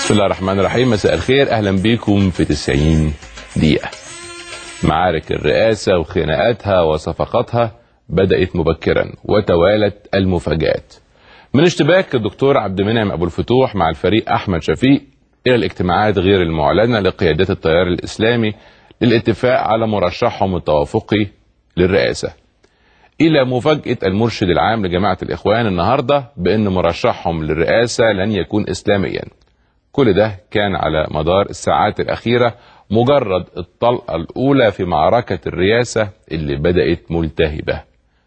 بسم الله الرحمن الرحيم مساء الخير اهلا بيكم في 90 دقيقة معارك الرئاسة وخناقاتها وصفقاتها بدأت مبكرا وتوالت المفاجآت من اشتباك الدكتور عبد المنعم ابو الفتوح مع الفريق احمد شفيق الى الاجتماعات غير المعلنة لقيادات التيار الاسلامي للاتفاق على مرشحهم التوافقي للرئاسة الى مفاجأة المرشد العام لجماعة الاخوان النهاردة بان مرشحهم للرئاسة لن يكون اسلاميا كل ده كان على مدار الساعات الأخيرة مجرد الطلقة الأولى في معركة الرئاسة اللي بدأت ملتهبة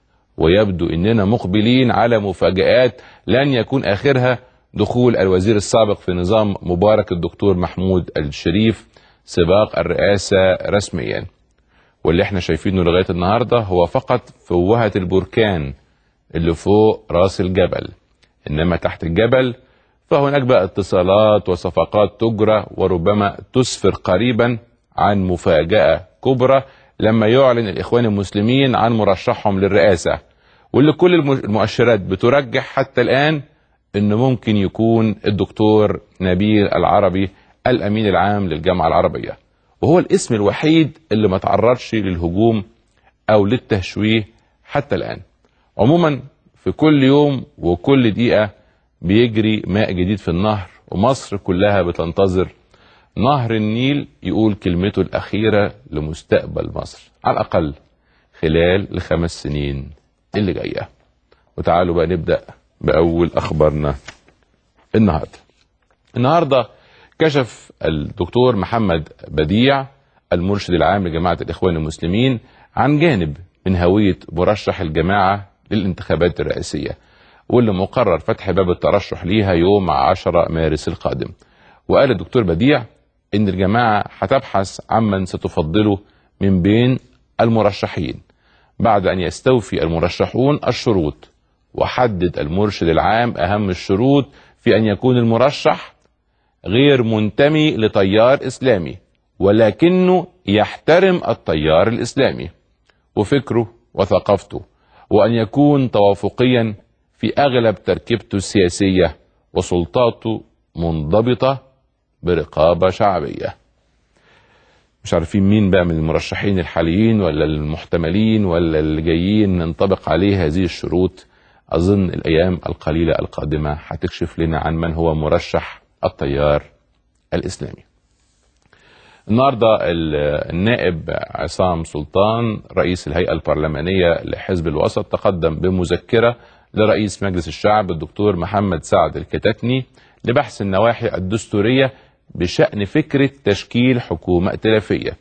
ويبدو أننا مقبلين على مفاجآت لن يكون آخرها دخول الوزير السابق في نظام مبارك الدكتور محمود الشريف سباق الرئاسة رسميا واللي احنا شايفينه لغاية النهاردة هو فقط فوهة البركان اللي فوق راس الجبل إنما تحت الجبل فهناك بقى اتصالات وصفقات تجرى وربما تسفر قريبا عن مفاجأة كبرى لما يعلن الإخوان المسلمين عن مرشحهم للرئاسة واللي كل المؤشرات بترجح حتى الآن أنه ممكن يكون الدكتور نبيل العربي الأمين العام للجامعة العربية وهو الاسم الوحيد اللي ما تعرضش للهجوم أو للتشويه حتى الآن عموما في كل يوم وكل دقيقة بيجري ماء جديد في النهر ومصر كلها بتنتظر نهر النيل يقول كلمته الأخيرة لمستقبل مصر على الأقل خلال الخمس سنين اللي جاية وتعالوا بقى نبدأ بأول أخبارنا النهاردة النهاردة كشف الدكتور محمد بديع المرشد العام لجماعة الإخوان المسلمين عن جانب من هوية مرشح الجماعة للانتخابات الرئاسية واللي مقرر فتح باب الترشح ليها يوم 10 مارس القادم وقال الدكتور بديع ان الجماعة هتبحث عمن ستفضله من بين المرشحين بعد ان يستوفي المرشحون الشروط وحدد المرشد العام اهم الشروط في ان يكون المرشح غير منتمي لتيار اسلامي ولكنه يحترم التيار الاسلامي وفكره وثقافته وان يكون توافقيا في اغلب تركيبته السياسيه وسلطاته منضبطه برقابه شعبيه. مش عارفين مين بقى من المرشحين الحاليين ولا المحتملين ولا اللي جايين ننطبق عليه هذه الشروط اظن الايام القليله القادمه هتكشف لنا عن من هو مرشح التيار الاسلامي. النهارده النائب عصام سلطان رئيس الهيئه البرلمانيه لحزب الوسط تقدم بمذكره لرئيس مجلس الشعب الدكتور محمد سعد الكتاتني لبحث النواحي الدستورية بشأن فكرة تشكيل حكومة ائتلافية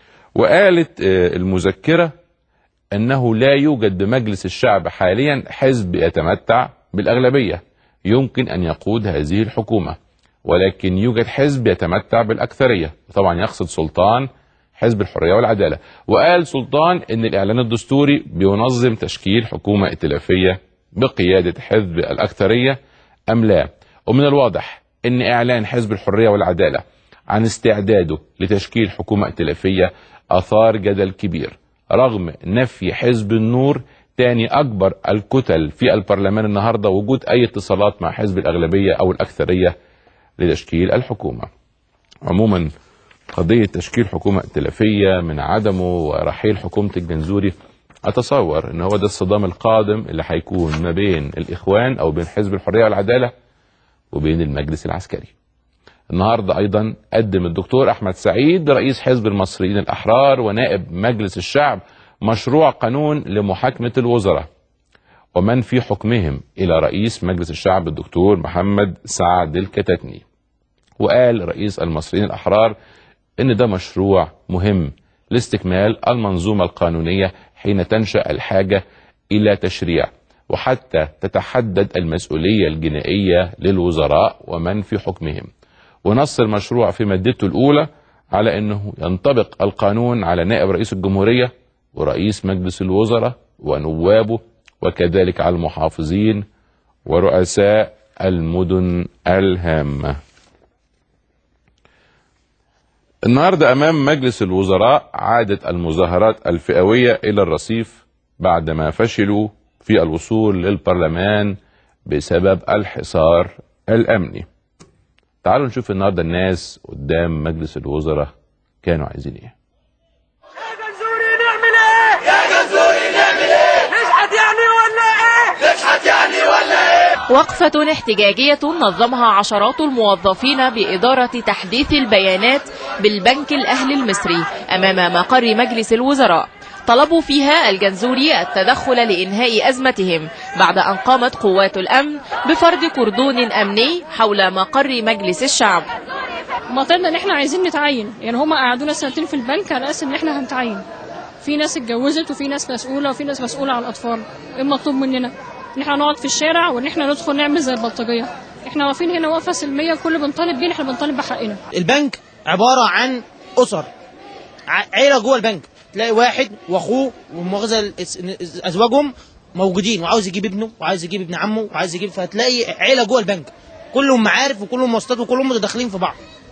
وقالت المذكرة أنه لا يوجد بمجلس الشعب حاليا حزب يتمتع بالأغلبية يمكن أن يقود هذه الحكومة ولكن يوجد حزب يتمتع بالأكثرية طبعا يقصد سلطان حزب الحرية والعدالة وقال سلطان أن الإعلان الدستوري بينظم تشكيل حكومة ائتلافية بقيادة حزب الأكثرية أم لا ومن الواضح أن إعلان حزب الحرية والعدالة عن استعداده لتشكيل حكومة ائتلافية أثار جدل كبير رغم نفي حزب النور تاني أكبر الكتل في البرلمان النهاردة وجود أي اتصالات مع حزب الأغلبية أو الأكثرية لتشكيل الحكومة عموما قضية تشكيل حكومة ائتلافية من عدمه ورحيل حكومة الجنزوري اتصور ان هو ده الصدام القادم اللي هيكون ما بين الاخوان او بين حزب الحريه والعداله وبين المجلس العسكري. النهارده ايضا قدم الدكتور احمد سعيد رئيس حزب المصريين الاحرار ونائب مجلس الشعب مشروع قانون لمحاكمه الوزراء ومن في حكمهم الى رئيس مجلس الشعب الدكتور محمد سعد الكتاتني. وقال رئيس المصريين الاحرار ان ده مشروع مهم لاستكمال المنظومه القانونيه حين تنشا الحاجه الى تشريع وحتى تتحدد المسؤوليه الجنائيه للوزراء ومن في حكمهم ونص المشروع في مادته الاولى على انه ينطبق القانون على نائب رئيس الجمهوريه ورئيس مجلس الوزراء ونوابه وكذلك على المحافظين ورؤساء المدن الهامه النهارده امام مجلس الوزراء عادت المظاهرات الفئويه الى الرصيف بعدما فشلوا في الوصول للبرلمان بسبب الحصار الامني. تعالوا نشوف النهارده الناس قدام مجلس الوزراء كانوا عايزين ايه يا جنزوري نعمل ايه يا جنزوري نعمل ايه نشحت يعني ولا ايه نشحت يعني ولا ايه وقفة احتجاجية نظمها عشرات الموظفين بإدارة تحديث البيانات بالبنك الأهلي المصري أمام مقر مجلس الوزراء طلبوا فيها الجنزوري التدخل لإنهاء أزمتهم بعد أن قامت قوات الأمن بفرض كردون أمني حول مقر مجلس الشعب مطلنا ان احنا عايزين نتعين يعني هما قعدونا سنتين في البنك على اساس ان احنا هنتعين في ناس اتجوزت وفي ناس مسؤوله وفي ناس مسؤوله عن الاطفال ايه المطلوب مننا ان احنا نقعد في الشارع وان احنا ندخل نعمل زي البلطجيه احنا واقفين هنا وقفه سلميه كل بنطالب بيه احنا بنطالب بحقنا البنك عباره عن اسر ع- عيله جوه البنك تلاقي واحد واخوه ومؤاخذه الأس- ازواجهم موجودين وعاوز يجيب ابنه وعايز يجيب ابن عمه وعايز يجيب فهتلاقي عيله جوه البنك كلهم معارف وكلهم مواصلات وكلهم متداخلين في بعض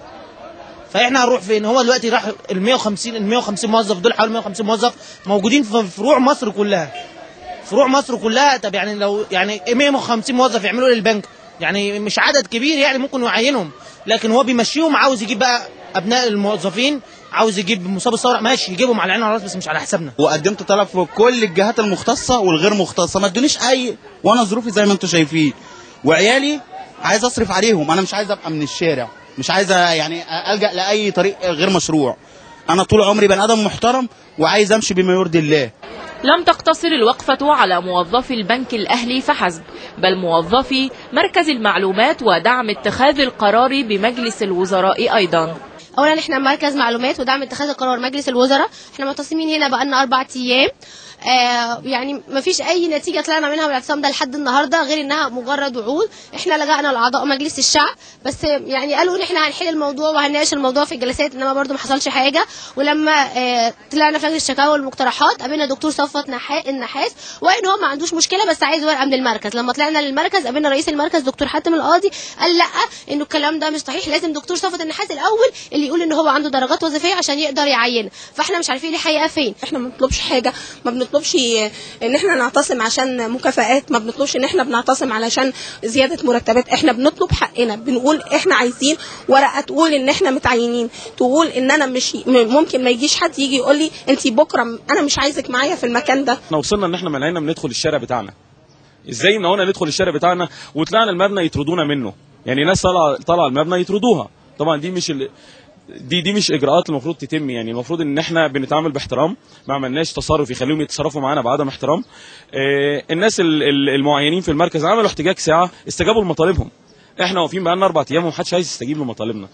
فاحنا هنروح فين هو دلوقتي راح ال 150 ال 150 موظف دول حوالي 150 موظف موجودين في فروع مصر كلها فروع مصر كلها طب يعني لو يعني 150 موظف يعملوا ايه للبنك يعني مش عدد كبير يعني ممكن يعينهم لكن هو بيمشيهم عاوز يجيب بقى ابناء الموظفين عاوز يجيب مصاب الثوره ماشي يجيبهم على العين وعلى الراس بس مش على حسابنا وقدمت طلب في كل الجهات المختصه والغير مختصه ما ادونيش اي وانا ظروفي زي ما انتم شايفين وعيالي عايز اصرف عليهم انا مش عايز ابقى من الشارع مش عايز يعني الجا لاي طريق غير مشروع انا طول عمري بني ادم محترم وعايز امشي بما يرضي الله لم تقتصر الوقفة على موظفي البنك الأهلي فحسب بل موظفي مركز المعلومات ودعم اتخاذ القرار بمجلس الوزراء أيضا اولا احنا مركز معلومات ودعم اتخاذ القرار مجلس الوزراء احنا معتصمين هنا بقالنا اربع ايام آه يعني ما فيش اي نتيجه طلعنا منها من الاعتصام ده لحد النهارده غير انها مجرد وعود احنا لجأنا لاعضاء مجلس الشعب بس يعني قالوا ان احنا هنحل الموضوع وهنناقش الموضوع في الجلسات انما برضو ما حصلش حاجه ولما آه طلعنا في مجلس الشكاوى والمقترحات قابلنا دكتور صفوت نحا- النحاس وان هو ما عندوش مشكله بس عايز ورقه من المركز لما طلعنا للمركز قابلنا رئيس المركز دكتور حاتم القاضي قال لا انه الكلام ده مش صحيح لازم دكتور صفوت النحاس الاول اللي يقول ان هو عنده درجات وظيفيه عشان يقدر يعين فاحنا مش عارفين الحقيقه فين احنا ما بنطلبش حاجه ما بنطلبش ان احنا نعتصم عشان مكافآت ما بنطلبش ان احنا بنعتصم علشان زياده مرتبات احنا بنطلب حقنا بنقول احنا عايزين ورقه تقول ان احنا متعينين تقول ان انا مش م- ممكن ما يجيش حد يجي يقول لي انت بكره م- انا مش عايزك معايا في المكان ده احنا وصلنا ان احنا منعنا بندخل الشارع بتاعنا ازاي منعونا ندخل الشارع بتاعنا وطلعنا المبنى يطردونا منه يعني ناس طالعه طالعه المبنى يطردوها طبعا دي مش ال... دي دي مش اجراءات المفروض تتم يعني المفروض ان احنا بنتعامل باحترام ما عملناش تصرف يخليهم يتصرفوا معانا بعدم احترام اه الناس ال- ال- المعينين في المركز عملوا احتجاج ساعه استجابوا لمطالبهم احنا واقفين بقالنا اربع ايام ومحدش عايز يستجيب لمطالبنا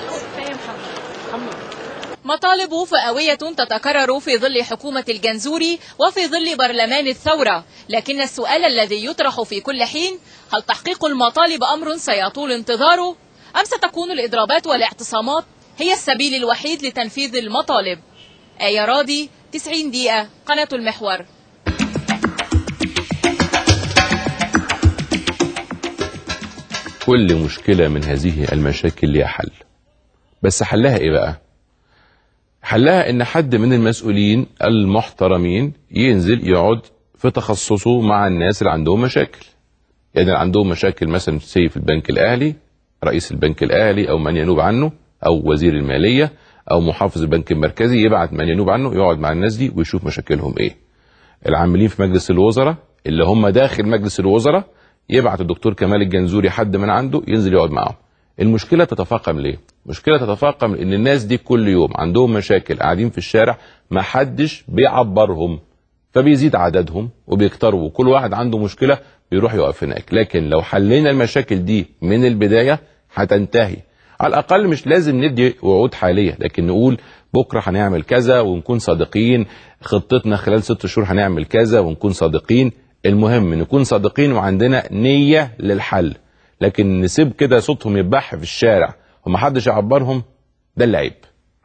مطالب فئوية تتكرر في ظل حكومة الجنزوري وفي ظل برلمان الثورة لكن السؤال الذي يطرح في كل حين هل تحقيق المطالب أمر سيطول انتظاره أم ستكون الإضرابات والاعتصامات هي السبيل الوحيد لتنفيذ المطالب آية راضي 90 دقيقة قناة المحور كل مشكلة من هذه المشاكل ليها حل بس حلها ايه بقى حلها ان حد من المسؤولين المحترمين ينزل يقعد في تخصصه مع الناس اللي عندهم مشاكل يعني اللي عندهم مشاكل مثلا سي في البنك الاهلي رئيس البنك الاهلي او من ينوب عنه او وزير الماليه او محافظ البنك المركزي يبعت من ينوب عنه يقعد مع الناس دي ويشوف مشاكلهم ايه العاملين في مجلس الوزراء اللي هم داخل مجلس الوزراء يبعت الدكتور كمال الجنزوري حد من عنده ينزل يقعد معاهم المشكله تتفاقم ليه المشكله تتفاقم ان الناس دي كل يوم عندهم مشاكل قاعدين في الشارع ما حدش بيعبرهم فبيزيد عددهم وبيكتروا وكل واحد عنده مشكله بيروح يقف هناك لكن لو حلينا المشاكل دي من البدايه هتنتهي على الاقل مش لازم ندي وعود حاليه لكن نقول بكره هنعمل كذا ونكون صادقين خطتنا خلال ست شهور هنعمل كذا ونكون صادقين المهم نكون صادقين وعندنا نيه للحل لكن نسيب كده صوتهم يبح في الشارع ومحدش يعبرهم ده اللي عيب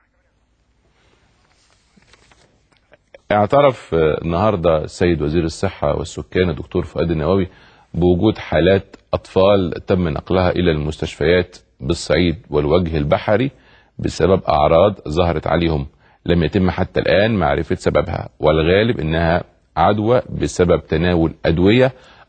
اعترف آه، النهارده السيد وزير الصحه والسكان الدكتور فؤاد النووي بوجود حالات اطفال تم نقلها الى المستشفيات بالصعيد والوجه البحري بسبب اعراض ظهرت عليهم لم يتم حتى الان معرفه سببها والغالب انها عدوى بسبب تناول ادويه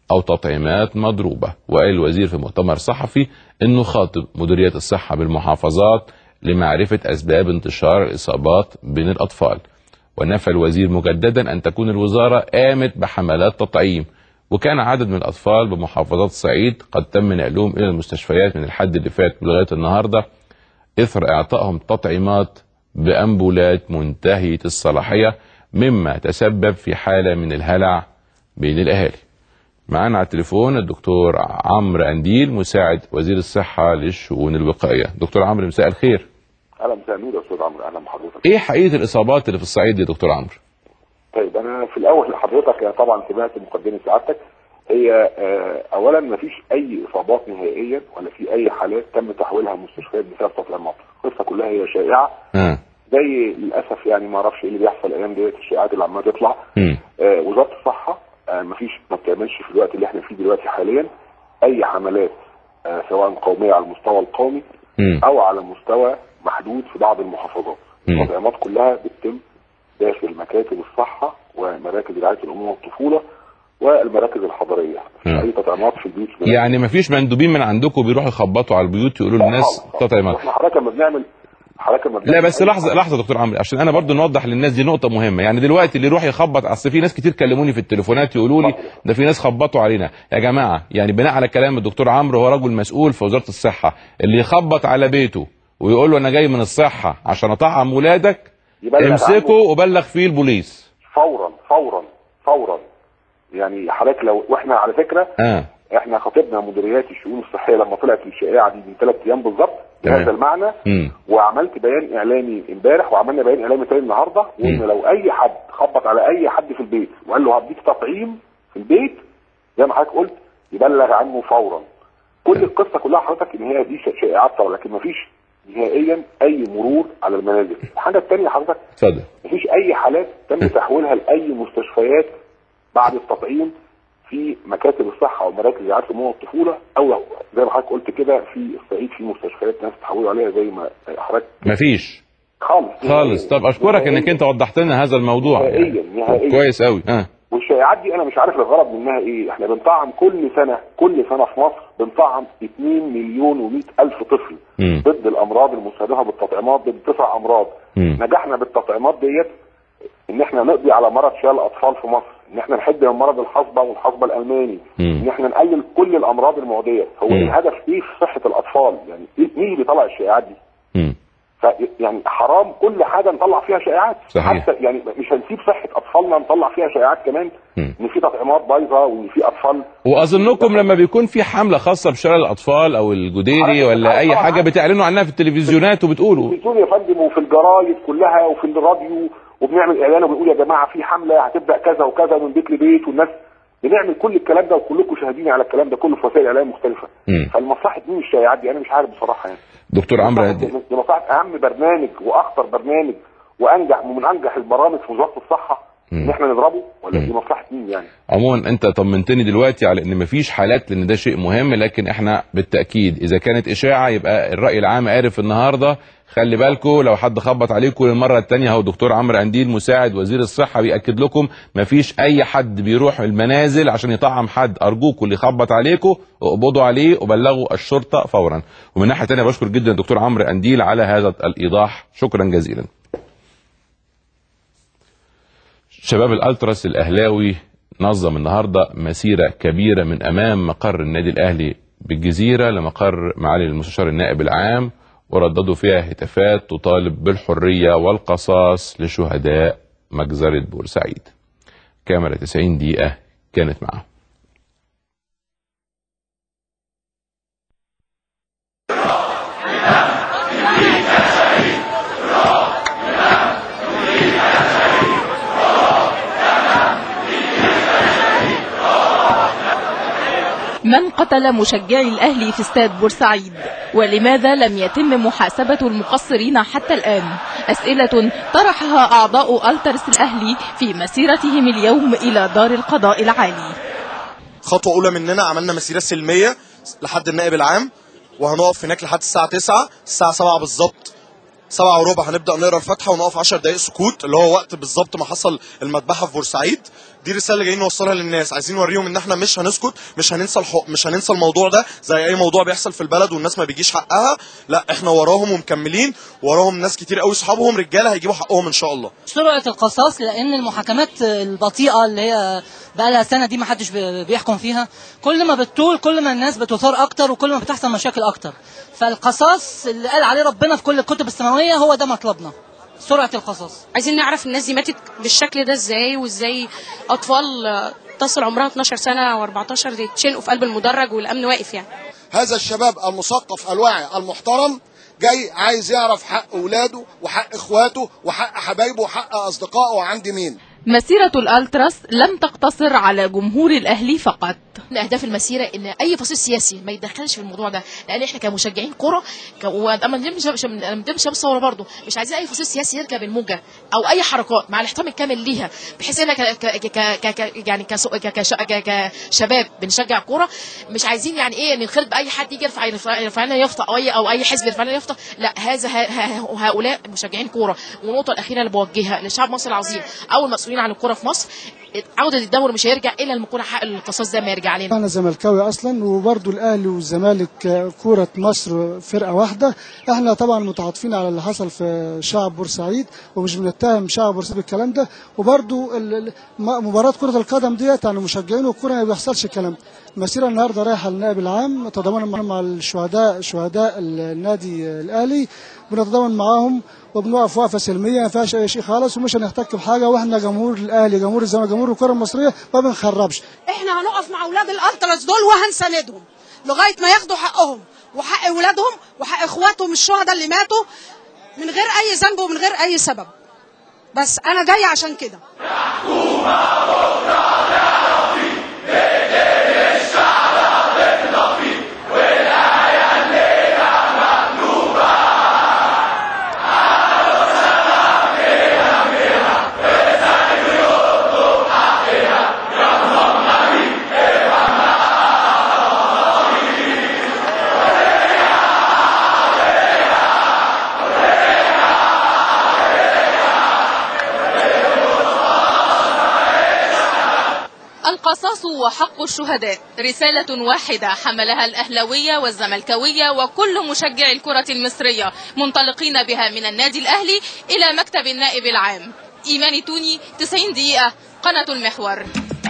أو تطعيمات مضروبة وقال الوزير في مؤتمر صحفي أنه خاطب مديرية الصحة بالمحافظات لمعرفة أسباب انتشار الإصابات بين الأطفال ونفى الوزير مجددا أن تكون الوزارة قامت بحملات تطعيم وكان عدد من الأطفال بمحافظات الصعيد قد تم نقلهم إلى المستشفيات من الحد اللي فات لغاية النهاردة إثر إعطائهم تطعيمات بأمبولات منتهية الصلاحية مما تسبب في حالة من الهلع بين الأهالي معانا على التليفون الدكتور عمرو أنديل مساعد وزير الصحة للشؤون الوقائية دكتور عمرو مساء الخير اهلا مساء النور يا استاذ عمرو اهلا بحضرتك ايه حقيقة الإصابات اللي في الصعيد يا دكتور عمرو طيب انا في الاول لحضرتك طبعا سمعت مقدمه سعادتك هي آه، اولا ما فيش اي اصابات نهائيا ولا في اي حالات تم تحويلها المستشفيات بسبب تطعيمات القصه كلها هي شائعه آه. زي للاسف يعني ما اعرفش ايه اللي بيحصل الايام ديت الشائعات اللي عماله تطلع مم. آه، وزاره الصحه آه، ما فيش ما بتعملش في الوقت اللي احنا فيه دلوقتي حاليا اي حملات آه، سواء قوميه على المستوى القومي مم. او على مستوى محدود في بعض المحافظات مم. التطعيمات كلها بتتم داخل مكاتب الصحه ومراكز رعايه الامومه والطفوله والمراكز الحضريه مفيش مم. اي تطعيمات في البيوت يعني مفيش مندوبين من عندكم بيروحوا يخبطوا على البيوت يقولوا للناس تطعيمات احنا حضرتك لما بنعمل حضرتك لما لا بنعمل بس أي لحظه حاجة- لحظه دكتور عمرو عشان انا برضو نوضح للناس دي نقطه مهمه يعني دلوقتي اللي يروح يخبط اصل في ناس كتير كلموني في التليفونات يقولوا لي ده في ناس خبطوا علينا يا جماعه يعني بناء على كلام الدكتور عمرو هو رجل مسؤول في وزاره الصحه اللي يخبط على بيته ويقول له انا جاي من الصحه عشان اطعم ولادك يبلغ امسكه عنه. وبلغ فيه البوليس فورا فورا فورا يعني حضرتك لو واحنا على فكره اه احنا خاطبنا مديريات الشؤون الصحيه لما طلعت الشائعه دي من ثلاث ايام بالظبط تمام. بهذا المعنى امم وعملت بيان اعلامي امبارح وعملنا بيان اعلامي تاني النهارده وان مم. لو اي حد خبط على اي حد في البيت وقال له هديك تطعيم في البيت زي ما حضرتك قلت يبلغ عنه فورا كل القصه كلها حضرتك ان هي دي ش- شائعات طبعا لكن مفيش نهائيا اي مرور على المنازل الحاجه الثانيه حضرتك اتفضل مفيش اي حالات تم تحويلها لاي مستشفيات بعد التطعيم في مكاتب الصحه ومراكز رعايه الامومه والطفوله او زي ما حضرتك قلت كده في الصعيد في مستشفيات ناس تحولوا عليها زي ما حضرتك مفيش خالص خالص طب اشكرك انك انت وضحت لنا هذا الموضوع نهائيا نهائيا كويس قوي اه والشائعات دي انا مش عارف الغرض منها ايه احنا بنطعم كل سنه كل سنه في مصر بنطعم 2 مليون و100 الف طفل مم. ضد الامراض المستهدفه بالتطعيمات ضد تسع امراض مم. نجحنا بالتطعيمات ديت ان احنا نقضي على مرض شلل الاطفال في مصر ان احنا نحد من مرض الحصبه والحصبه الالماني مم. ان احنا نقلل كل الامراض المعديه هو مم. الهدف ايه في صحه الاطفال يعني إيه- مين اللي بيطلع الشائعات دي مم. ف يعني حرام كل حاجه نطلع فيها شائعات صحيح. حتى يعني مش هنسيب صحه اطفالنا نطلع فيها شائعات كمان مم. ان في تطعيمات بايظه وان في اطفال واظنكم لما بيكون في حمله خاصه بشلل الاطفال او الجديري ولا اي حاجه بتعلنوا عنها في التلفزيونات وبتقولوا بتقول يا فندم وفي الجرايد كلها وفي الراديو وبنعمل اعلان وبنقول يا جماعه في حمله هتبدا كذا وكذا من بيت لبيت والناس بنعمل كل الكلام ده وكلكم شاهدين على الكلام ده كله في وسائل اعلام مختلفه مم. فالمصلحه مين الشائعات دي انا مش عارف بصراحه يعني دكتور عمرو دي مصلحه اهم برنامج واخطر برنامج وانجح ومن انجح البرامج في وزاره الصحه ان احنا نضربه ولا دي مصلحه مين يعني عموما انت طمنتني دلوقتي على ان مفيش حالات لان ده شيء مهم لكن احنا بالتاكيد اذا كانت اشاعه يبقى الراي العام عارف النهارده خلي بالكم لو حد خبط عليكم للمره الثانيه اهو دكتور عمرو انديل مساعد وزير الصحه بياكد لكم مفيش اي حد بيروح المنازل عشان يطعم حد ارجوكم اللي يخبط عليكم اقبضوا عليه وبلغوا الشرطه فورا ومن ناحيه ثانيه بشكر جدا دكتور عمرو انديل على هذا الايضاح شكرا جزيلا شباب الالتراس الاهلاوي نظم النهارده مسيره كبيره من امام مقر النادي الاهلي بالجزيره لمقر معالي المستشار النائب العام ورددوا فيها هتافات تطالب بالحريه والقصاص لشهداء مجزره بورسعيد. كاميرا 90 دقيقه كانت معاهم. من قتل مشجعي الأهلي في استاد بورسعيد ولماذا لم يتم محاسبة المقصرين حتى الآن أسئلة طرحها أعضاء ألترس الأهلي في مسيرتهم اليوم إلى دار القضاء العالي خطوة أولى مننا عملنا مسيرة سلمية لحد النائب العام وهنقف هناك لحد الساعة 9 الساعة 7 بالظبط سبعة وربع هنبدا نقرا الفاتحه ونقف 10 دقائق سكوت اللي هو وقت بالظبط ما حصل المذبحه في بورسعيد دي رساله اللي جايين نوصلها للناس عايزين نوريهم ان احنا مش هنسكت مش هننسى الحق مش هننسى الموضوع ده زي اي موضوع بيحصل في البلد والناس ما بيجيش حقها لا احنا وراهم ومكملين وراهم ناس كتير قوي صحابهم رجاله هيجيبوا حقهم ان شاء الله سرعة القصاص لأن المحاكمات البطيئة اللي هي بقى لها سنة دي ما حدش بي- بيحكم فيها كل ما بتطول كل ما الناس بتثار أكتر وكل ما بتحصل مشاكل أكتر فالقصاص اللي قال عليه ربنا في كل الكتب السماوية هو ده مطلبنا سرعة القصاص عايزين نعرف الناس دي ماتت بالشكل ده ازاي وازاي اطفال آه، تصل عمرها 12 سنه او 14 يتشنقوا في قلب المدرج والامن واقف يعني هذا الشباب المثقف الواعي المحترم جاي عايز يعرف حق اولاده وحق اخواته وحق حبايبه وحق اصدقائه عند مين مسيرة الألتراس لم تقتصر على جمهور الأهلي فقط من اهداف المسيره ان اي فصيل سياسي ما يتدخلش في الموضوع ده لان احنا كمشجعين كوره ك... واما نمشي نمشي شباب الثوره برضه مش عايزين اي فصيل سياسي يركب الموجه او اي حركات مع الاحترام الكامل ليها بحيث ان ك... ك... ك... ك... ك... يعني كسو... ك... كش... ك... كشباب بنشجع كوره مش عايزين يعني ايه ننخرط باي حد يجي يرفع يرفع يرفع لنا يافطه او اي او اي حزب يرفع لنا يافطه لا هذا ه... ه... هؤلاء مشجعين كوره والنقطه الاخيره اللي بوجهها لشعب مصر العظيم او المسؤولين عن الكوره في مصر عوده الدوري مش هيرجع الا لما يكون حق القصاص ده ما يرجع علينا انا زملكاوي اصلا وبرضو الاهلي والزمالك آه، كوره مصر فرقه واحده احنا طبعا متعاطفين على اللي حصل في شعب بورسعيد ومش بنتهم شعب بورسعيد بالكلام ده وبرضو ال- ال- م- مباراه كره القدم ديت يعني مشجعين الكوره ما بيحصلش الكلام ده المسيره النهارده رايحه للنائب العام تضامنا مع- مع الشهداء شهداء النادي الاهلي بنتضامن معاهم وبنقف وقفه سلميه ما فيهاش اي شيء خالص ومش هنحتك بحاجه واحنا جمهور الاهلي جمهور الزمالك جمهور الكره المصريه ما بنخربش احنا هنقف مع اولاد الالتراس دول وهنساندهم لغايه ما ياخدوا حقهم وحق اولادهم وحق اخواتهم الشهداء اللي ماتوا من غير اي ذنب ومن غير اي سبب بس انا جايه عشان كده القصاص وحق الشهداء رسالة واحدة حملها الأهلوية والزملكاوية وكل مشجع الكرة المصرية منطلقين بها من النادي الأهلي إلى مكتب النائب العام إيماني توني 90 دقيقة قناة المحور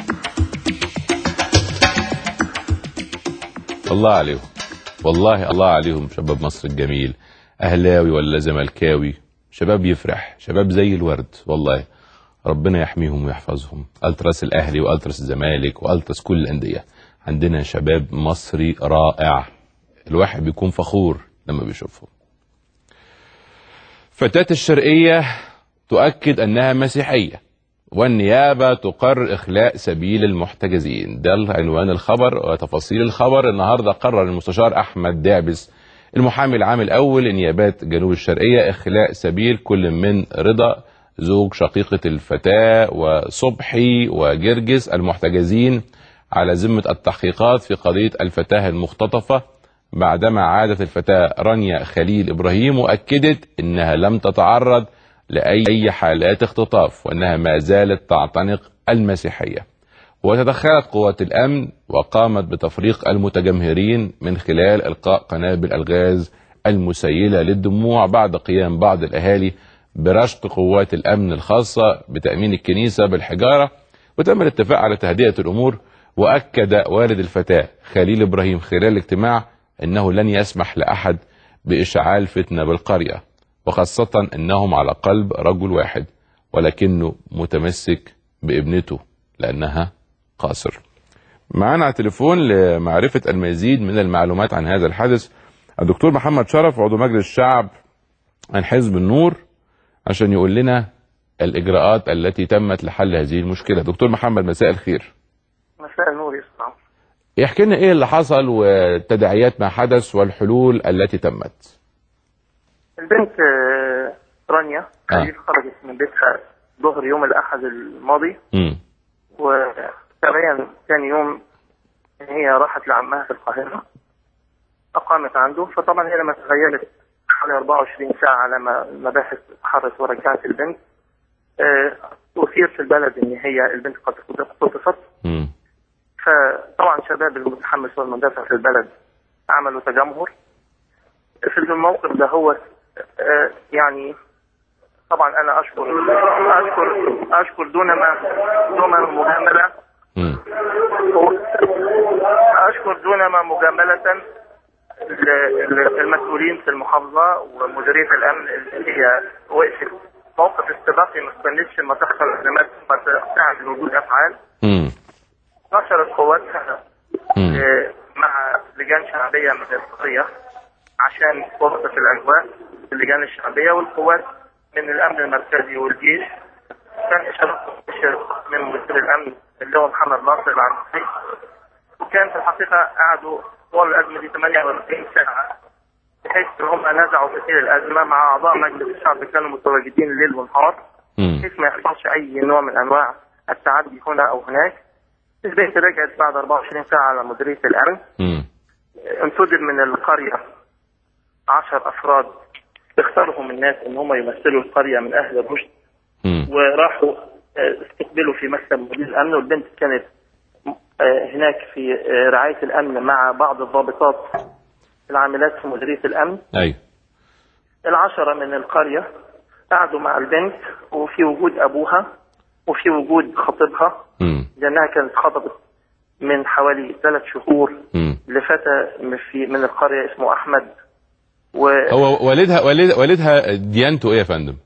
الله عليهم والله الله عليهم شباب مصر الجميل اهلاوي ولا زملكاوي شباب يفرح شباب زي الورد والله ربنا يحميهم ويحفظهم التراس الاهلي والتراس الزمالك والتراس كل الانديه عندنا شباب مصري رائع الواحد بيكون فخور لما بيشوفهم فتاة الشرقية تؤكد أنها مسيحية والنيابة تقر إخلاء سبيل المحتجزين ده عنوان الخبر وتفاصيل الخبر النهاردة قرر المستشار أحمد دعبس المحامي العام الأول لنيابات جنوب الشرقية إخلاء سبيل كل من رضا زوج شقيقة الفتاة وصبحي وجرجس المحتجزين على ذمة التحقيقات في قضية الفتاة المختطفة بعدما عادت الفتاة رانيا خليل إبراهيم وأكدت أنها لم تتعرض لأي حالات اختطاف وأنها ما زالت تعتنق المسيحية وتدخلت قوات الأمن وقامت بتفريق المتجمهرين من خلال إلقاء قنابل الغاز المسيلة للدموع بعد قيام بعض الأهالي برشق قوات الأمن الخاصة بتأمين الكنيسة بالحجارة وتم الاتفاق على تهدئة الأمور وأكد والد الفتاة خليل إبراهيم خلال الاجتماع أنه لن يسمح لأحد بإشعال فتنة بالقرية وخاصة أنهم على قلب رجل واحد ولكنه متمسك بابنته لأنها قاصر معانا على التليفون لمعرفة المزيد من المعلومات عن هذا الحدث الدكتور محمد شرف عضو مجلس الشعب عن حزب النور عشان يقول لنا الإجراءات التي تمت لحل هذه المشكلة دكتور محمد مساء الخير مساء النور يسمع يحكي لنا ايه اللي حصل والتداعيات ما حدث والحلول التي تمت البنت آه، رانيا خليل خرجت من بيتها ظهر يوم الأحد الماضي امم وفعليا كان يوم إن هي راحت لعمها في القاهرة أقامت عنده فطبعا هي لما تخيلت حوالي 24 ساعة لما المباحث اتحرت ورجعت البنت آه، أثير في البلد إن هي البنت قد اختطفت مم. فطبعا شباب المتحمس والمندفع في البلد عملوا تجمهر في الموقف ده هو آه، يعني طبعا انا اشكر اشكر اشكر دون ما دون مجامله اشكر دون ما مجامله ال- ال- المسؤولين في المحافظه ومديريه الامن اللي هي وقفت موقف استباقي ما استنتش ما تحصل ازمات ما تعمل وجود افعال مم. نشرت قواتها آه، مع لجان شعبيه من القضيه عشان توقف الاجواء اللجان الشعبيه والقوات من الامن المركزي والجيش كان اشارات مباشرة من مدير الامن اللي هو محمد ناصر العنسي وكان في الحقيقه قعدوا طوال الازمه دي 48 ساعه بحيث ان هم نزعوا كثير الازمه مع اعضاء مجلس الشعب كانوا متواجدين ليل ونهار بحيث ما يحصلش اي نوع من انواع التعدي هنا او هناك البنت رجعت بعد 24 ساعه على مديريه الامن مم. انتدب من القريه 10 افراد اختارهم الناس ان هم يمثلوا القريه من اهل الرشد وراحوا آه، استقبلوا في مكتب مدير الامن والبنت كانت آه، هناك في آه، رعايه الامن مع بعض الضابطات العاملات في مديريه الامن ايوه العشرة من القرية قعدوا مع البنت وفي وجود أبوها وفي وجود خطيبها مم. لأنها كانت خطبت من حوالي ثلاث شهور مم. لفتى من في من القرية اسمه أحمد ووالدها هو والدها والد والدها ديانته ايه يا فندم؟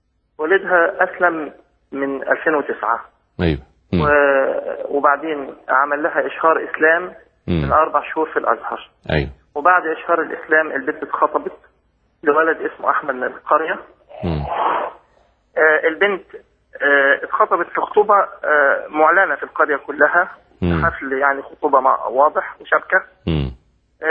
أسلم من 2009 ايوه و... وبعدين عمل لها إشهار إسلام من مم. أربع شهور في الأزهر ايوه وبعد إشهار الإسلام البنت اتخطبت لولد اسمه أحمد من القرية مم. آه، البنت آه، اتخطبت في خطوبة آه، معلنة في القرية كلها مم. حفل يعني خطوبة مع واضح وشبكة مم. آه،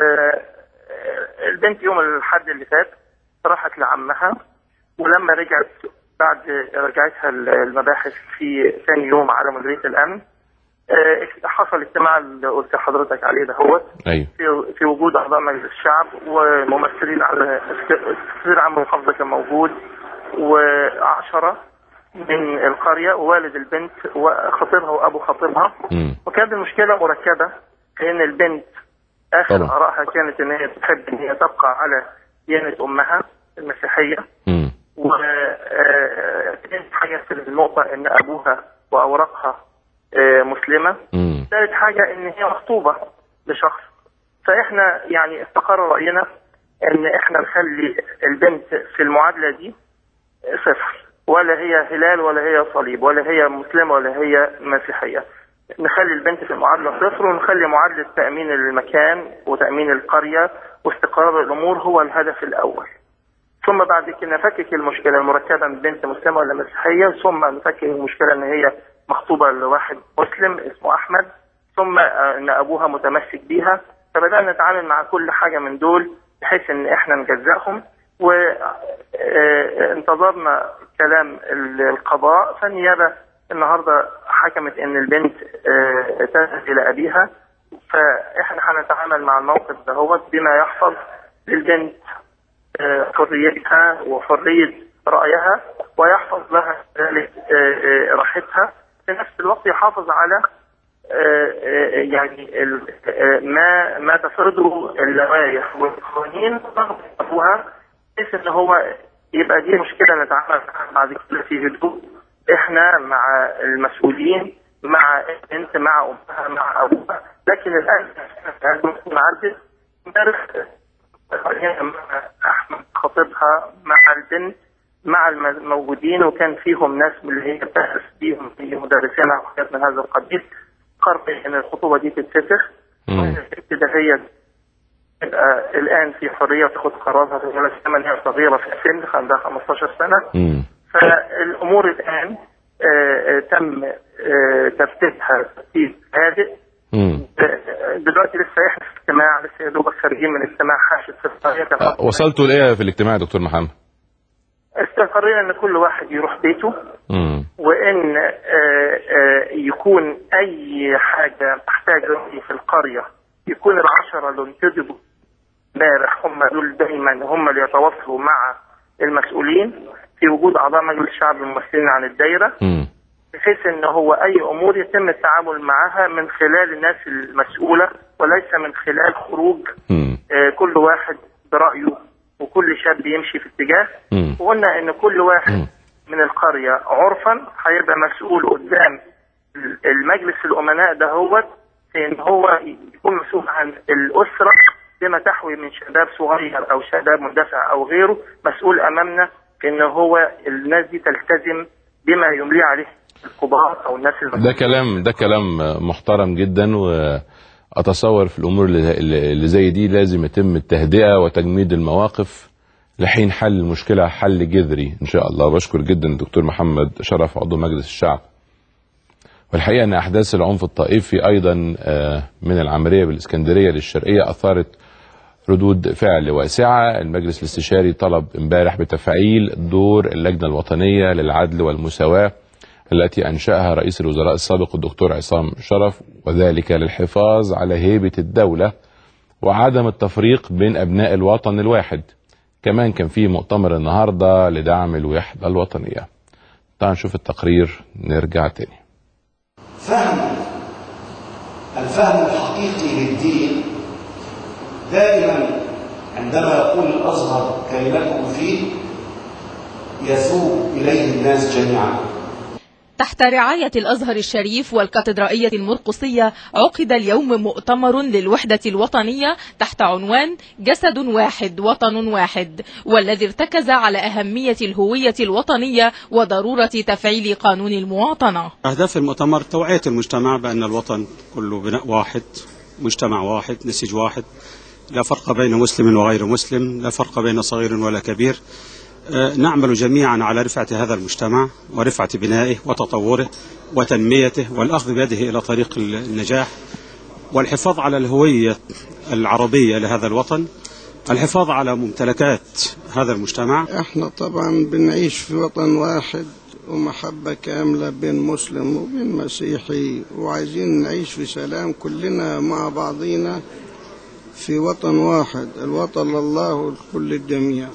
آه، البنت يوم الحد اللي فات راحت لعمها ولما رجعت بعد رجعتها المباحث في ثاني يوم على مديرية الأمن آه، حصل اجتماع اللي قلت لحضرتك عليه ده هو ايوه في في وجود اعضاء مجلس الشعب وممثلين على السفير عام المحافظه كان موجود وعشرة من القريه ووالد البنت وخطيبها وابو خطيبها مم. وكانت المشكله مركبه في ان البنت اخر طبعا. ارائها كانت ان هي تحب ان هي تبقى على ديانه امها المسيحيه مم. وكانت حاجه في النقطه ان ابوها واوراقها آه، مسلمه مم. ثالث حاجة إن هي مخطوبة لشخص فإحنا يعني استقر رأينا إن إحنا نخلي البنت في المعادلة دي صفر ولا هي هلال ولا هي صليب ولا هي مسلمة ولا هي مسيحية نخلي البنت في المعادلة صفر ونخلي معادلة تأمين المكان وتأمين القرية واستقرار الأمور هو الهدف الأول ثم بعد كده نفكك المشكلة المركبة من بنت مسلمة ولا مسيحية ثم نفكك المشكلة إن هي مخطوبة لواحد مسلم اسمه أحمد ثم آه، إن أبوها متمسك بيها فبدأنا نتعامل مع كل حاجة من دول بحيث إن إحنا نجزأهم وانتظرنا كلام ال- القضاء فالنيابة النهاردة حكمت إن البنت آه، تذهب إلى أبيها فإحنا هنتعامل مع الموقف ده بما يحفظ للبنت آه، حريتها وحرية رأيها ويحفظ لها ذلك آه، آه، راحتها في نفس الوقت يحافظ على آه، آه، يعني ال- آه، ما ما تفرضه اللوائح والقوانين رغم ابوها بحيث ان هو يبقى دي مشكله نتعامل معاها بعد كده في هدوء احنا مع المسؤولين مع البنت مع امها مع ابوها لكن الان لازم نكون عدل امبارح خلينا مع احمد خطيبها مع البنت مع الموجودين وكان فيهم ناس من اللي هي بتحس بيهم في مدرسين او حاجات من هذا القبيل قرر ان الخطوبه دي تتفسخ البنت ده هي تبقى الان في حريه تاخد قرارها في ولد كمان هي صغيره في السن عندها 15 سنه مم. فالامور الان آه، آه، تم آه، ترتيبها ترتيب هادئ مم. آه، دلوقتي لسه احنا في اجتماع لسه يا دوبك خارجين من اجتماع حاشد في القريه كان آه، وصلتوا لايه في الاجتماع يا دكتور محمد؟ استقرينا ان كل واحد يروح بيته مم. وان آه، آه، يكون اي حاجه محتاجه رأي في القريه يكون العشره اللي انتدبوا امبارح هم دول دايما هم اللي يتواصلوا مع المسؤولين في وجود اعضاء مجلس الشعب الممثلين عن الدايره مم. بحيث ان هو اي امور يتم التعامل معها من خلال الناس المسؤوله وليس من خلال خروج مم. آه، كل واحد برايه وكل شاب يمشي في اتجاه مم. وقلنا ان كل واحد من القريه عرفا هيبقى مسؤول قدام ال- المجلس الامناء ده هو في ان هو يكون مسؤول عن الاسره بما تحوي من شباب صغير او شباب مندفع او غيره مسؤول امامنا في ان هو الناس دي تلتزم بما يملي عليه الكبار او الناس ده كلام ده كلام محترم جدا واتصور في الامور اللي اللي زي دي لازم يتم التهدئه وتجميد المواقف لحين حل المشكله حل جذري ان شاء الله بشكر جدا الدكتور محمد شرف عضو مجلس الشعب والحقيقه ان احداث العنف الطائفي ايضا آه، من العمليه بالاسكندريه للشرقيه اثارت ردود فعل واسعه المجلس الاستشاري طلب امبارح بتفعيل دور اللجنه الوطنيه للعدل والمساواه التي انشاها رئيس الوزراء السابق الدكتور عصام شرف وذلك للحفاظ على هيبه الدوله وعدم التفريق بين ابناء الوطن الواحد كمان كان في مؤتمر النهارده لدعم الوحده الوطنيه تعال نشوف التقرير نرجع تاني فهم الفهم الحقيقي للدين دائما عندما يقول الازهر كلمته فيه يثوب اليه الناس جميعا تحت رعاية الأزهر الشريف والكاتدرائية المرقصية عقد اليوم مؤتمر للوحدة الوطنية تحت عنوان جسد واحد وطن واحد والذي ارتكز على أهمية الهوية الوطنية وضرورة تفعيل قانون المواطنة أهداف المؤتمر توعية المجتمع بأن الوطن كله بناء واحد مجتمع واحد نسيج واحد لا فرق بين مسلم وغير مسلم لا فرق بين صغير ولا كبير آه، نعمل جميعا على رفعة هذا المجتمع ورفعة بنائه وتطوره وتنميته والأخذ بيده إلى طريق النجاح والحفاظ على الهوية العربية لهذا الوطن الحفاظ على ممتلكات هذا المجتمع احنا طبعا بنعيش في وطن واحد ومحبة كاملة بين مسلم وبين مسيحي وعايزين نعيش في سلام كلنا مع بعضينا في وطن واحد الوطن لله ولكل الجميع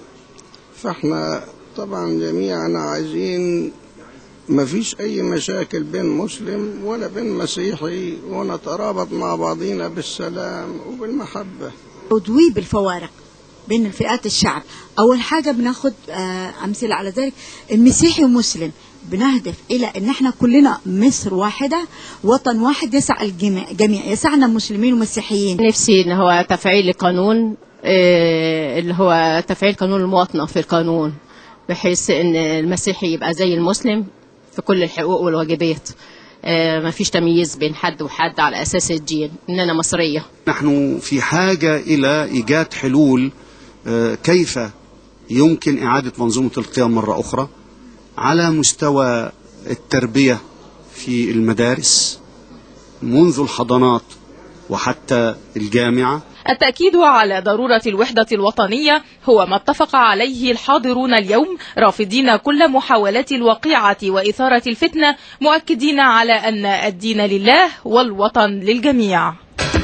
فاحنا طبعا جميعنا عايزين ما فيش اي مشاكل بين مسلم ولا بين مسيحي ونترابط مع بعضينا بالسلام وبالمحبة تضويب الفوارق بين الفئات الشعب أول حاجة بناخد آه، أمثلة على ذلك المسيحي ومسلم بنهدف إلى أن احنا كلنا مصر واحدة وطن واحد يسع الجميع جميع يسعنا مسلمين ومسيحيين نفسي ان هو تفعيل قانون آه، اللي هو تفعيل قانون المواطنة في القانون بحيث ان المسيحي يبقى زي المسلم في كل الحقوق والواجبات آه، مفيش تمييز بين حد وحد على اساس الدين ان انا مصرية نحن في حاجة إلى إيجاد حلول آه، كيف يمكن إعادة منظومة القيم مرة أخرى على مستوى التربية في المدارس منذ الحضانات وحتى الجامعة التأكيد على ضرورة الوحدة الوطنية هو ما اتفق عليه الحاضرون اليوم رافضين كل محاولات الوقيعة وإثارة الفتنة مؤكدين على أن الدين لله والوطن للجميع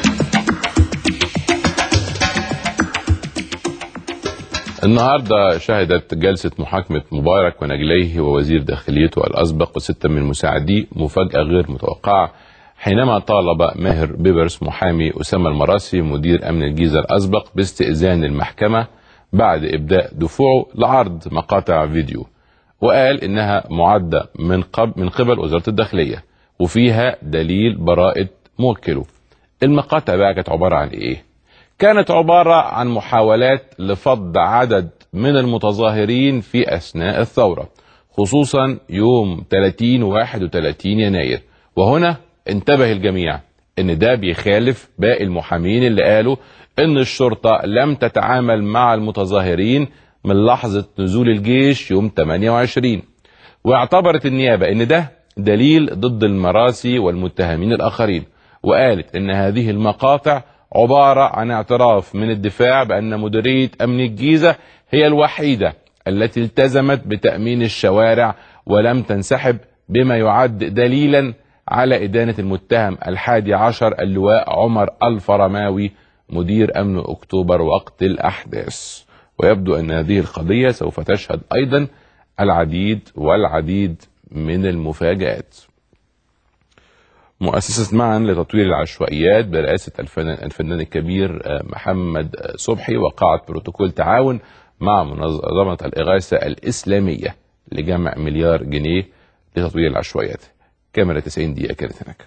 النهارده شهدت جلسة محاكمة مبارك ونجليه ووزير داخليته الأسبق وستة من مساعديه مفاجأة غير متوقعة حينما طالب ماهر بيبرس محامي أسامة المراسي مدير أمن الجيزة الأسبق باستئذان المحكمة بعد إبداء دفوعه لعرض مقاطع فيديو وقال إنها معدة من قبل من قبل وزارة الداخلية وفيها دليل براءة موكله المقاطع بقى كانت عبارة عن إيه؟ كانت عبارة عن محاولات لفض عدد من المتظاهرين في أثناء الثورة خصوصا يوم 30 و 31 يناير وهنا انتبه الجميع ان ده بيخالف باقي المحامين اللي قالوا ان الشرطة لم تتعامل مع المتظاهرين من لحظة نزول الجيش يوم 28 واعتبرت النيابة ان ده دليل ضد المراسي والمتهمين الاخرين وقالت ان هذه المقاطع عبارة عن اعتراف من الدفاع بأن مديرية أمن الجيزة هي الوحيدة التي التزمت بتأمين الشوارع ولم تنسحب بما يعد دليلا على إدانة المتهم الحادي عشر اللواء عمر الفرماوي مدير أمن أكتوبر وقت الأحداث ويبدو أن هذه القضية سوف تشهد أيضا العديد والعديد من المفاجآت مؤسسة معا لتطوير العشوائيات برئاسة الفنان, الفنان الكبير آه، محمد صبحي وقعت بروتوكول تعاون مع منظمة الإغاثة الإسلامية لجمع مليار جنيه لتطوير العشوائيات كاميرا 90 دقيقة كانت هناك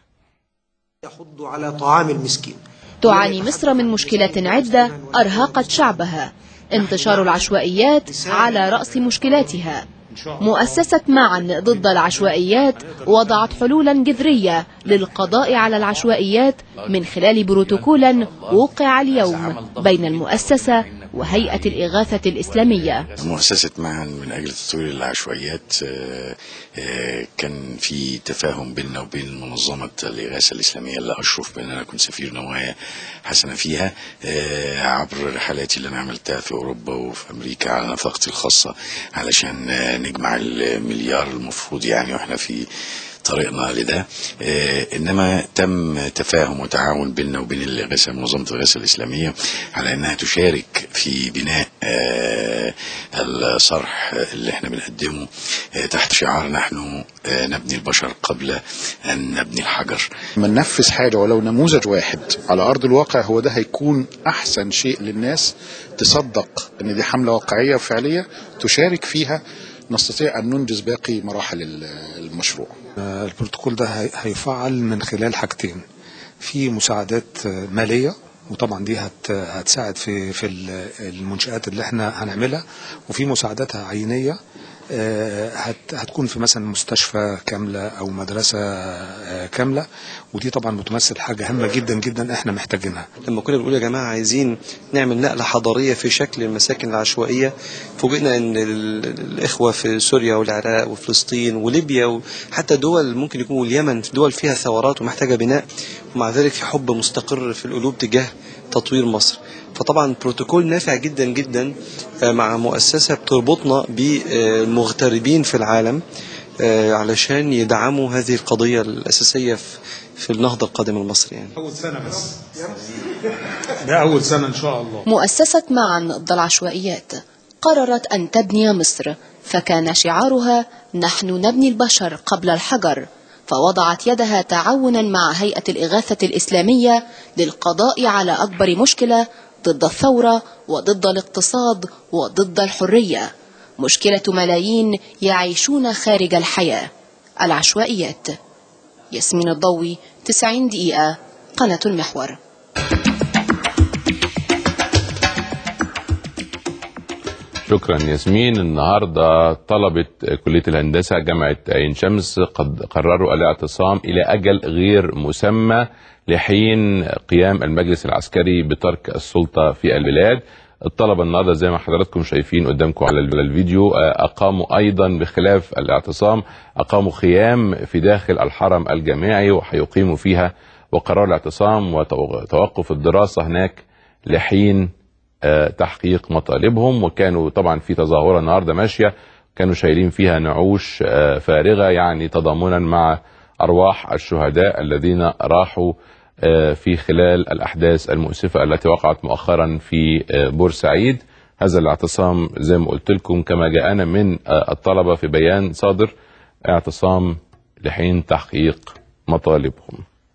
يحض على طعام المسكين تعاني مصر من مشكلات عدة أرهقت شعبها انتشار العشوائيات على رأس مشكلاتها مؤسسة معا ضد العشوائيات وضعت حلولا جذرية للقضاء على العشوائيات من خلال بروتوكولا وقع اليوم بين المؤسسة وهيئة الإغاثة الإسلامية مؤسسة معا من أجل تطوير العشوائيات آه، آه، كان في تفاهم بيننا وبين منظمة الإغاثة الإسلامية اللي أشرف بأن أنا كنت سفير نوايا حسنة فيها آه، عبر رحلاتي اللي أنا عملتها في أوروبا وفي أمريكا على نفقتي الخاصة علشان آه، نجمع المليار المفروض يعني وإحنا في طريقنا لده آه، انما تم تفاهم وتعاون بيننا وبين الإغاثة منظمه الإغاثة الاسلاميه على انها تشارك في بناء آه، الصرح اللي احنا بنقدمه آه، تحت شعار نحن آه، نبني البشر قبل ان نبني الحجر لما ننفذ حاجة ولو نموذج واحد على أرض الواقع هو ده هيكون أحسن شيء للناس تصدق إن دي حملة واقعية وفعلية تشارك فيها نستطيع أن ننجز باقي مراحل ال- المشروع آه، البروتوكول ده هي- هيفعل من خلال حاجتين في مساعدات آه، مالية وطبعا دي هت هتساعد في في ال- المنشآت اللي احنا هنعملها وفي مساعدات عينية آه، هت هتكون في مثلا مستشفى كاملة أو مدرسة آه، كاملة ودي طبعا بتمثل حاجة هامة جدا جدا احنا محتاجينها لما كنا بنقول يا جماعة عايزين نعمل نقلة حضارية في شكل المساكن العشوائية فوجئنا ان ال- الإخوة في سوريا والعراق وفلسطين وليبيا وحتى دول ممكن يكون اليمن دول فيها ثورات ومحتاجة بناء ومع ذلك في حب مستقر في القلوب تجاه تطوير مصر فطبعا بروتوكول نافع جدا جدا آه، مع مؤسسة بتربطنا بالمغتربين في العالم آه، علشان يدعموا هذه القضية الأساسية في في النهضة القادمة المصري يعني أول سنة بس ده أول سنة إن شاء الله مؤسسة معا ضد العشوائيات قررت أن تبني مصر فكان شعارها نحن نبني البشر قبل الحجر فوضعت يدها تعاونا مع هيئة الإغاثة الإسلامية للقضاء على أكبر مشكلة ضد الثورة وضد الاقتصاد وضد الحرية مشكلة ملايين يعيشون خارج الحياة العشوائيات ياسمين الضوي 90 دقيقة قناة المحور شكرا ياسمين النهارده طلبه كليه الهندسه جامعه عين شمس قد قرروا الاعتصام الى اجل غير مسمى لحين قيام المجلس العسكري بترك السلطه في البلاد الطلبه النهارده زي ما حضراتكم شايفين قدامكم على الفيديو آه، اقاموا ايضا بخلاف الاعتصام اقاموا خيام في داخل الحرم الجامعي وهيقيموا فيها وقرار الاعتصام وتوقف الدراسه هناك لحين آه، تحقيق مطالبهم وكانوا طبعا في تظاهره النهارده ماشيه كانوا شايلين فيها نعوش آه، فارغه يعني تضامنا مع ارواح الشهداء الذين راحوا آه، في خلال الاحداث المؤسفه التي وقعت مؤخرا في آه، بورسعيد هذا الاعتصام زي ما قلت لكم كما جاءنا من آه، الطلبه في بيان صادر اعتصام لحين تحقيق مطالبهم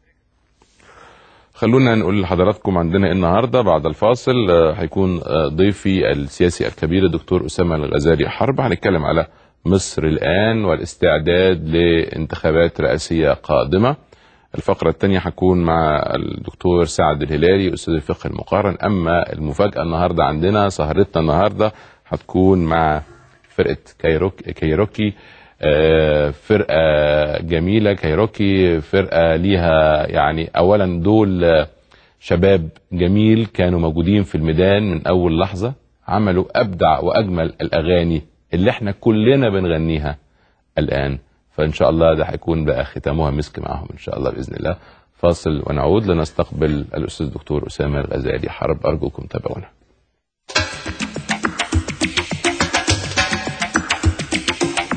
خلونا نقول لحضراتكم عندنا إيه النهارده بعد الفاصل آه، هيكون آه، ضيفي السياسي الكبير الدكتور اسامه الغزالي حرب هنتكلم على مصر الان والاستعداد لانتخابات رئاسيه قادمه الفقره الثانيه هتكون مع الدكتور سعد الهلالي استاذ الفقه المقارن اما المفاجاه النهارده عندنا سهرتنا النهارده هتكون مع فرقه كايروك كايروكي آه، فرقه جميله كايروكي فرقه ليها يعني اولا دول آه، شباب جميل كانوا موجودين في الميدان من اول لحظه عملوا ابدع واجمل الاغاني اللي احنا كلنا بنغنيها الان فان شاء الله ده هيكون بقى ختامها مسك معاهم ان شاء الله باذن الله فاصل ونعود لنستقبل الاستاذ الدكتور اسامه الغزالي حرب ارجوكم تابعونا